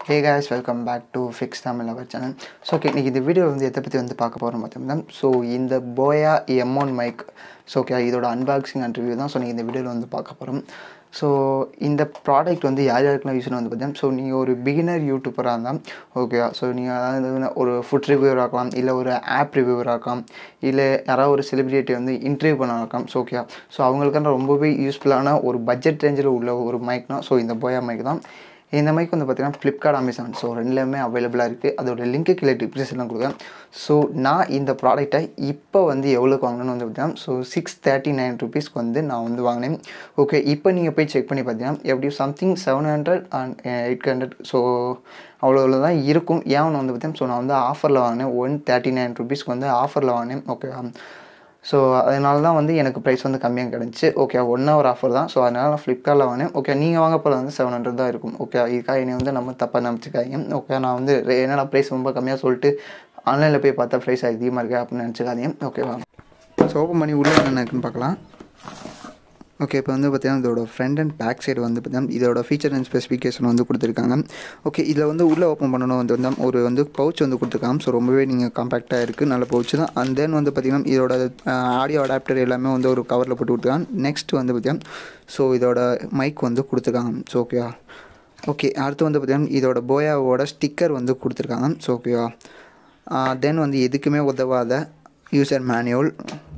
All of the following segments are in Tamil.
hey guys welcome back to fix Tamil our channel so okay இன்றைக்கி இந்த வீடியோ வந்து எதை பற்றி வந்து பார்க்க போகிறோம் பார்த்தீங்கன்னா ஸோ இந்த Boya M one mic so okay இதோட அன்பாக்சிங் அண்ட் ரிவ்யூ தான் ஸோ நீங்கள் இந்த வீடியோவில் வந்து பார்க்க போகிறோம் ஸோ இந்த ப்ராடக்ட் வந்து யார் யாருக்கெல்லாம் யூஸ் வந்து பார்த்தீங்கன்னா ஸோ நீங்கள் ஒரு பிகினர் யூடியூபராக இருந்தால் ஓகே ஸோ நீங்கள் அதாவது ஒரு ஃபுட் ரிவ்யூவராக இருக்கலாம் இல்லை ஒரு ஆப் ரிவ்யூவராக இருக்கலாம் இல்லை யாராவது ஒரு செலிபிரிட்டி வந்து இன்டர்வியூ பண்ண இருக்கலாம் ஸோ ஓகே ஸோ அவங்களுக்கான ரொம்பவே யூஸ்ஃபுல்லான ஒரு பட்ஜெட் ரேஞ்சில் உள்ள ஒரு மைக்னா ஸோ இந்த போயா மைக் தான் இந்த மைக் வந்து பார்த்தீங்கன்னா ஃப்ளிப்கார்ட் அமேசான் ஸோ ரெண்டுலேயுமே அவைலபிளாக இருக்குது அதோட லிங்க்கு கீழே டிஸ்கிரிப்ஷன்லாம் கொடுக்குறேன் ஸோ நான் இந்த ப்ராடக்ட்டை இப்போ வந்து எவ்வளோக்கு வாங்கினேன்னு வந்து பார்த்தீங்கன்னா ஸோ சிக்ஸ் தேர்ட்டி நைன் ருபீஸ்க்கு வந்து நான் வந்து வாங்கினேன் ஓகே இப்போ நீங்கள் போய் செக் பண்ணி பார்த்தீங்கன்னா எப்படியும் something seven hundred and eight hundred so அவ்வளோ தான் இருக்கும் ஏன் வந்து பார்த்தீங்கன்னா ஸோ நான் வந்து ஆஃபரில் வாங்கினேன் ஒன் தேர்ட்டி நைன் ருபீஸ்க்கு வந்து ஆஃபரில் வாங்கினேன் ஓகே ஸோ அதனால தான் வந்து எனக்கு ப்ரைஸ் வந்து கம்மியாக கிடச்சி ஓகே ஒன் ஹவர் ஆஃபர் தான் ஸோ அதனால் நான் ஃப்ளிப்கார்ட்டில் வாங்கினேன் ஓகே நீங்கள் வாங்க போல வந்து செவன் ஹண்ட்ரட் தான் இருக்கும் ஓகே இதுக்காக என்னை வந்து நம்ம தப்பாக நினச்சிக்காதீங்க ஓகே நான் வந்து என்னடா ப்ரைஸ் ரொம்ப கம்மியாக சொல்லிட்டு ஆன்லைனில் போய் பார்த்தா ப்ரைஸ் அதிகமாக இருக்குது அப்படின்னு நினச்சிக்காதீங்க ஓகேவா ஸோ ஓப்பன் பண்ணி உள்ளே என்ன இருக்குன்னு பார்க்கலாம் ஓகே இப்போ வந்து பார்த்தீங்கன்னா இதோட ஃப்ரண்ட் அண்ட் பேக் சைடு வந்து பார்த்தீங்கன்னா இதோட ஃபீச்சர் அண்ட் ஸ்பெசிஃபிகேஷன் வந்து கொடுத்துருக்காங்க ஓகே இதில் வந்து உள்ளே ஓப்பன் பண்ணணும் வந்து வந்து ஒரு வந்து பவுச் வந்து கொடுத்துருக்காங்க ஸோ ரொம்பவே நீங்கள் காம்பேக்டாக இருக்குது நல்ல பவுச் தான் அண்ட் தென் வந்து பார்த்திங்கன்னா இதோட ஆடியோ அடாப்டர் எல்லாமே வந்து ஒரு கவரில் போட்டு கொடுத்துருக்காங்க நெக்ஸ்ட் வந்து பார்த்திங்கன்னா ஸோ இதோட மைக் வந்து கொடுத்துருக்காங்க ஸோ ஓகேவா ஓகே அடுத்து வந்து பார்த்திங்கன்னா இதோட போயாவோட ஸ்டிக்கர் வந்து கொடுத்துருக்காங்க ஸோ ஓகேவா தென் வந்து எதுக்குமே உதவாத யூசர் மேனுவல்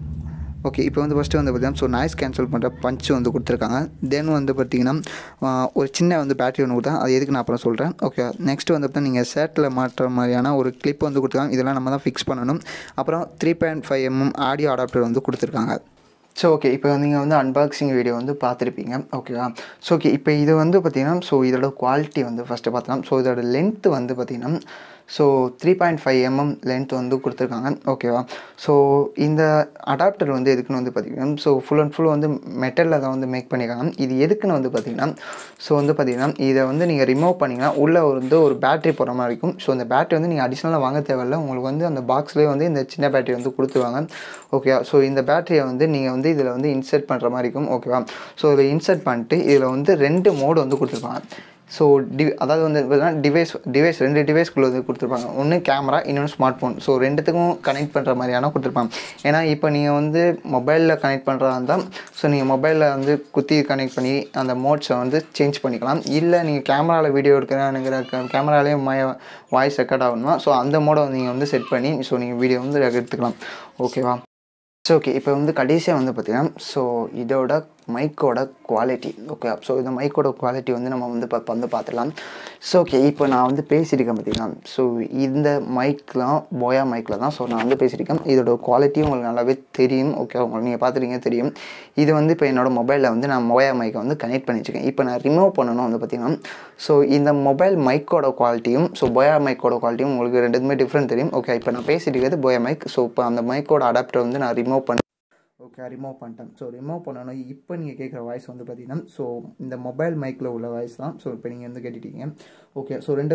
ஓகே இப்போ வந்து ஃபஸ்ட்டு வந்து பார்த்தீங்கன்னா ஸோ நாய்ஸ் கேன்சல் பண்ணுற பஞ்ச் வந்து கொடுத்துருக்காங்க தென் வந்து பார்த்தீங்கன்னா ஒரு சின்ன வந்து பேட்டரி ஒன்று கொடுத்தா அது எதுக்கு நான் அப்புறம் சொல்கிறேன் ஓகே நெக்ஸ்ட் வந்து பார்த்தீங்கன்னா நீங்கள் சேட்டில் மாட்டுற மாதிரியான ஒரு கிளிப் வந்து கொடுத்துருக்காங்க இதெல்லாம் நம்ம தான் ஃபிக்ஸ் பண்ணணும் அப்புறம் three point five mm audio adaptor வந்து கொடுத்துருக்காங்க ஸோ ஓகே இப்போ நீங்கள் வந்து அன்பாக்சிங் வீடியோ வந்து பார்த்துருப்பீங்க ஓகேவா ஸோ ஓகே இப்போ இது வந்து பார்த்திங்கன்னா ஸோ இதோட குவாலிட்டி வந்து ஃபஸ்ட்டு பார்த்தோம் ஸோ இதோட லென்த்து வந்து பார்த்திங்கன்னா so three point five mm length வந்து கொடுத்துருக்காங்க ஓகேவா ஸோ இந்த அடாப்டர் வந்து எதுக்குன்னு வந்து பார்த்திங்கன்னா ஸோ ஃபுல் அண்ட் ஃபுல் வந்து மெட்டலில் தான் வந்து மேக் பண்ணியிருக்காங்க இது எதுக்குன்னு வந்து பார்த்திங்கன்னா ஸோ வந்து பார்த்திங்கன்னா இதை வந்து நீங்கள் ரிமூவ் பண்ணிங்கன்னா உள்ளே வந்து ஒரு பேட்டரி போகிற மாதிரி இருக்கும் ஸோ அந்த பேட்டரி வந்து நீங்கள் அடிஷ்னலாக வாங்க தேவையில்ல உங்களுக்கு வந்து அந்த பாக்ஸ்லேயே வந்து இந்த சின்ன பேட்டரி வந்து கொடுத்துருவாங்க ஓகேவா ஸோ இந்த பேட்டரியை வந்து நீங்கள் வந்து இதில் வந்து இன்சர்ட் பண்ணுற மாதிரி இருக்கும் ஓகேவா ஸோ இதில் இன்சர்ட் பண்ணிட்டு இதில் வந்து ரெண்டு மோடு வந்து கொடுத்துருப்பாங்க ஸோ டி அதாவது வந்து பார்த்தீங்கன்னா டிவைஸ் டிவைஸ் ரெண்டு டிவைஸ்க்குள்ள வந்து கொடுத்துருப்பாங்க ஒன்று கேமரா இன்னொன்று ஸ்மார்ட் ஃபோன் ஸோ ரெண்டுத்துக்கும் கனெக்ட் பண்ணுற மாதிரியான கொடுத்துருப்பாங்க ஏன்னா இப்போ நீங்கள் வந்து மொபைலில் கனெக்ட் பண்ணுறதா இருந்தால் ஸோ நீங்கள் மொபைலில் வந்து குத்தி கனெக்ட் பண்ணி அந்த மோட்ஸை வந்து சேஞ்ச் பண்ணிக்கலாம் இல்லை நீங்கள் கேமராவில் வீடியோ எடுக்கிறேங்கிற கேமராலேயே மய வாய்ஸ் ரெக்கார்ட் ஆகணுமா ஸோ அந்த மோடை நீங்கள் வந்து செட் பண்ணி ஸோ நீங்கள் வீடியோ வந்து எடுத்துக்கலாம் ஓகேவா ஸோ ஓகே இப்போ வந்து கடைசியாக வந்து பார்த்திங்கன்னா ஸோ இதோட மைக்கோட குவாலிட்டி ஓகே ஸோ இந்த மைக்கோட குவாலிட்டி வந்து நம்ம வந்து இப்போ வந்து பார்த்துடலாம் ஸோ ஓகே இப்போ நான் வந்து பேசியிருக்கேன் பார்த்தீங்கன்னா ஸோ இந்த மைக்லாம் போயா மைக்கில் தான் ஸோ நான் வந்து பேசியிருக்கேன் இதோட குவாலிட்டி உங்களுக்கு நல்லாவே தெரியும் ஓகே உங்களுக்கு நீங்கள் பார்த்துருக்கீங்க தெரியும் இது வந்து இப்போ என்னோடய மொபைலில் வந்து நான் போயா மைக்கை வந்து கனெக்ட் பண்ணி வச்சுருக்கேன் இப்போ நான் ரிமூவ் பண்ணணும் வந்து பார்த்திங்கன்னா ஸோ இந்த மொபைல் மைக்கோட குவாலிட்டியும் ஸோ போயா மைக்கோட குவாலிட்டியும் உங்களுக்கு ரெண்டுமே டிஃப்ரெண்ட் தெரியும் ஓகே இப்போ நான் பேசிட்டு இருக்கிறது போயா மைக் ஸோ இப்போ அந்த மைக்கோட அடாப்டர் வந்து நான் ரிமூவ் பண்ண ஓகே ரிமூவ் பண்ணிட்டேன் ஸோ ரிமூவ் பண்ணணும் இப்போ நீங்கள் கேட்குற வாய்ஸ் வந்து பார்த்தீங்கன்னா ஸோ இந்த மொபைல் மைக்கில் உள்ள வாய்ஸ் தான் ஸோ இப்போ நீங்கள் வந்து கேட்டுட்டீங்க ஓகே ஸோ ரெண்டு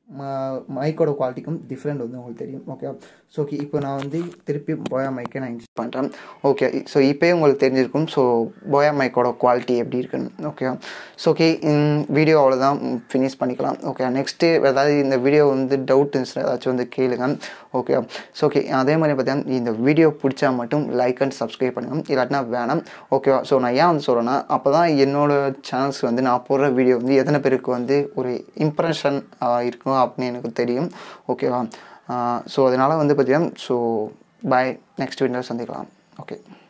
மைக்கோட குவாலிட்டிக்கும் டிஃப்ரெண்ட் வந்து உங்களுக்கு தெரியும் ஓகே ஸோ ஓகே இப்போ நான் வந்து திருப்பி போயா மைக்கை நான் இன்ஸ்ட் பண்ணுறேன் ஓகே ஸோ இப்போயே உங்களுக்கு தெரிஞ்சிருக்கும் ஸோ போயா மைக்கோட குவாலிட்டி எப்படி இருக்குன்னு ஓகே ஸோ ஓகே வீடியோ அவ்வளோதான் ஃபினிஷ் பண்ணிக்கலாம் ஓகே நெக்ஸ்ட்டு ஏதாவது இந்த வீடியோ வந்து டவுட் இருந்துச்சுன்னா ஏதாச்சும் வந்து கேளுங்க ஓகே ஸோ ஓகே அதே மாதிரி பார்த்தீங்கன்னா இந்த வீடியோ பிடிச்சா மட்டும் லைக் அண்ட் சப்ஸ்கிரைப் பண்ணுங்கள் இல்லாட்டினா வேணாம் ஓகேவா ஸோ நான் ஏன் வந்து சொல்கிறேன்னா அப்போ தான் என்னோடய சேனல்ஸ் வந்து நான் போடுற வீடியோ வந்து எத்தனை பேருக்கு வந்து ஒரு இம்ப்ரெஷன் இருக்கும் அப்படின்னு எனக்கு தெரியும் ஓகேவா ஸோ அதனால் வந்து பார்த்தீங்கன்னா ஸோ பாய் நெக்ஸ்ட் வீடியோ சந்திக்கலாம் ஓகே